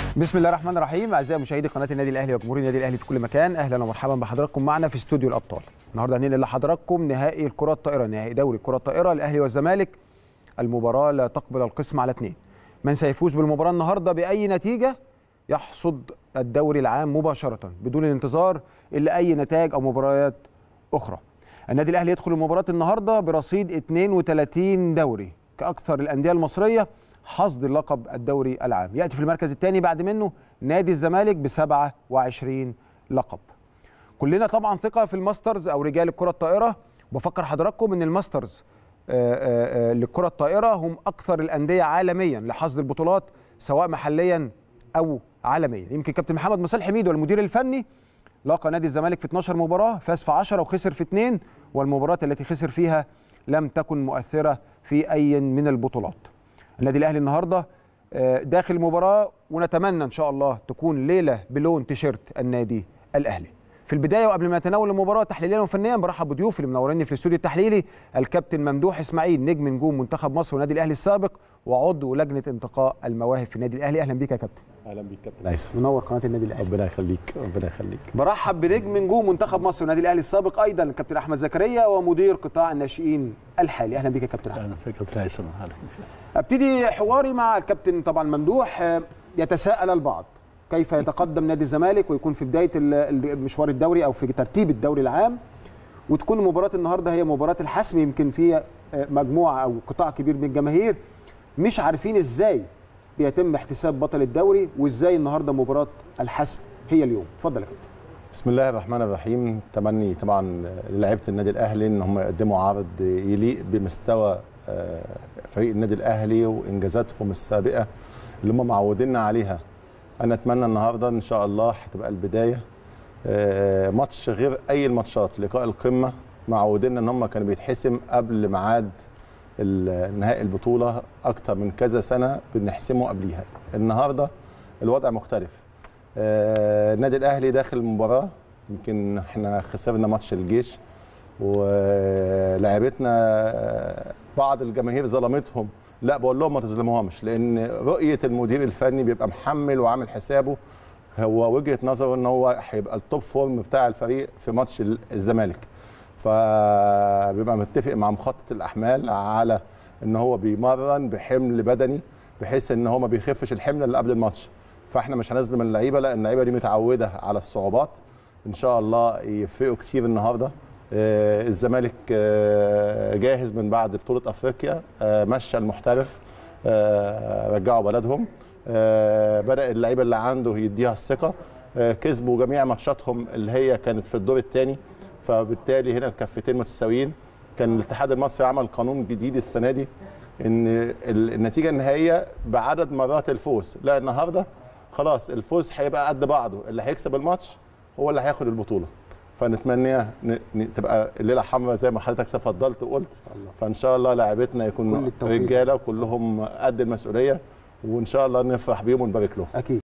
بسم الله الرحمن الرحيم اعزائي مشاهدي قناه النادي الاهلي وجمهور النادي الاهلي في كل مكان اهلا ومرحبا بحضراتكم معنا في استوديو الابطال النهارده هننقل لحضراتكم نهائي الكره الطائره نهائي دوري الكره الطائره الاهلي والزمالك المباراه لا تقبل القسم على اثنين من سيفوز بالمباراه النهارده باي نتيجه يحصد الدوري العام مباشره بدون الانتظار الا اي نتائج او مباريات اخرى النادي الاهلي يدخل المباراه النهارده برصيد 32 دوري كاكثر الانديه المصريه حصد لقب الدوري العام ياتي في المركز الثاني بعد منه نادي الزمالك ب 27 لقب كلنا طبعا ثقه في الماسترز او رجال الكره الطائره بفكر حضراتكم ان الماسترز آه، آه، للكره الطائره هم اكثر الانديه عالميا لحصد البطولات سواء محليا او عالميا يمكن كابتن محمد مصالح حميد والمدير الفني لاقى نادي الزمالك في 12 مباراه فاز في 10 وخسر في 2 والمباراه التي خسر فيها لم تكن مؤثره في اي من البطولات النادي الاهلي النهارده آه، داخل المباراه ونتمنى ان شاء الله تكون ليله بلون تيشيرت النادي الاهلي في البدايه وقبل ما نتناول المباراه تحليليا وفنيا برحب بضيوفي اللي منوريني في الاستوديو التحليلي الكابتن ممدوح اسماعيل نجم نجوم منتخب مصر والنادي الاهلي السابق وعضو لجنه انتقاء المواهب في النادي الاهلي اهلا بيك يا كابتن اهلا بيك كابتن هيثم منور قناه النادي الاهلي ربنا يخليك ربنا يخليك برحب بنجم نجوم منتخب مصر والنادي الاهلي السابق ايضا الكابتن احمد زكريا ومدير قطاع الناشئين الحالي اهلا بيك يا كابتن احمد اهلا بيك كابتن هيثم اهلا ابتدي حواري مع الكابتن طبعا ممدوح آه، يتساءل البعض كيف يتقدم نادي الزمالك ويكون في بدايه ال- ال- مشوار الدوري او في ترتيب الدوري العام وتكون مباراه النهارده هي مباراه الحسم يمكن فيها آه، مجموعه او قطاع كبير من الجماهير مش عارفين ازاي بيتم احتساب بطل الدوري وازاي النهارده مباراه الحسم هي اليوم اتفضل يا كابتن بسم الله الرحمن الرحيم تمني طبعا لعيبه النادي الاهلي ان هم يقدموا عرض يليق بمستوى آه، فريق النادي الاهلي وانجازاتهم السابقه اللي هم معودينا عليها انا اتمنى النهارده ان شاء الله هتبقى البدايه آه، ماتش غير اي الماتشات لقاء القمه معودينا ان هم كانوا بيتحسم قبل ميعاد ال- نهائي البطوله اكتر من كذا سنه بنحسمه قبليها النهارده الوضع مختلف آه، النادي الاهلي داخل المباراه يمكن احنا خسرنا ماتش الجيش ولاعيبتنا آه، بعض الجماهير ظلمتهم لا بقول لهم ما تظلموهمش لان رؤيه المدير الفني بيبقى محمل وعامل حسابه هو وجهه نظره ان هو هيبقى التوب فورم بتاع الفريق في ماتش ال- الزمالك فبيبقى متفق مع مخطط الاحمال على ان هو بيمرن بحمل بدني بحيث ان هو ما بيخفش الحمل اللي قبل الماتش فاحنا مش هنظلم اللعيبه لا اللعيبه دي متعوده على الصعوبات ان شاء الله يفرقوا كتير النهارده آه، الزمالك آه، جاهز من بعد بطوله افريقيا آه، مشى المحترف آه، رجعوا بلدهم آه، بدا اللعيبه اللي عنده يديها الثقه آه، كسبوا جميع ماتشاتهم اللي هي كانت في الدور الثاني فبالتالي هنا الكفتين متساويين كان الاتحاد المصري عمل قانون جديد السنه دي ان ال- النتيجه النهائيه بعدد مرات الفوز لا النهارده خلاص الفوز هيبقى قد بعضه اللي هيكسب الماتش هو اللي هياخد البطوله فنتمنى ن- ن- تبقى الليله حمراء زي ما حضرتك تفضلت وقلت فان شاء الله لاعبتنا كل يكونوا التوفيق. رجاله وكلهم قد المسؤوليه وان شاء الله نفرح بيهم ونبارك لهم اكيد